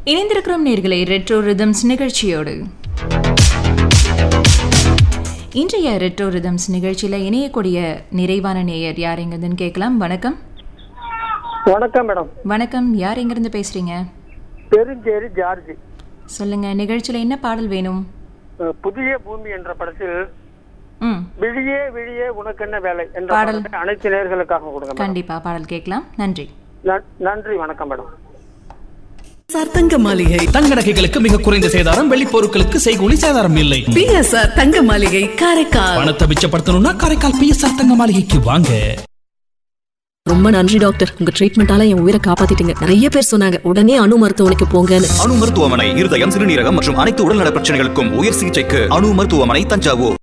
இணைந்திருக்கிறோம் நேர்களை retro rhythms நிகழ்ச்சியோடு இன்றைய ரெட்ரோ ரிதம்ஸ் நிகழ்ச்சியில் இணையக்கூடிய நிறைவான நேயர் யார் எங்கிருந்துன்னு கேட்கலாம் வணக்கம் வணக்கம் மேடம் வணக்கம் யார் எங்கிருந்து பேசுறீங்க பெருஞ்சேரி ஜார்ஜ் சொல்லுங்க நிகழ்ச்சியில் என்ன பாடல் வேணும் அஹ், புதிய பூமி என்ற படத்தில் ம் விழியே விழியே உனக்கு என்ன வேலை என்ற பாடல். பாடலை அனைத்து நேர்களுக்காக கொடுங்க மேடம். கண்டிப்பா பாடல் கேட்கலாம் நன்றி நன்- நன்றி வணக்கம் மேடம் சார் தங்க மாளிகை தங்க நகைகளுக்கு மிக குறைந்த சேதாரம் வெள்ளி பொருட்களுக்கு செய்கூலி சேதாரம் இல்லை பிஎஸ்ஆர் தங்க மாளிகை காரைக்கால் பணத்தை மிச்சப்படுத்தணும்னா காரைக்கால் பிஎஸ்ஆர் தங்க மாளிகைக்கு வாங்க ரொம்ப நன்றி டாக்டர் உங்க ட்ரீட்மெண்டால என் உயிரை காப்பாத்திட்டீங்க நிறைய பேர் சொன்னாங்க உடனே அணு மருத்துவமனைக்கு போங்கன்னு அணு மருத்துவமனை இருதயம் சிறுநீரகம் மற்றும் அனைத்து உடல்நல பிரச்சனைகளுக்கும் உயர் சிகிச்சைக்கு அணு மருத்துவமனை தஞ்சாவூர்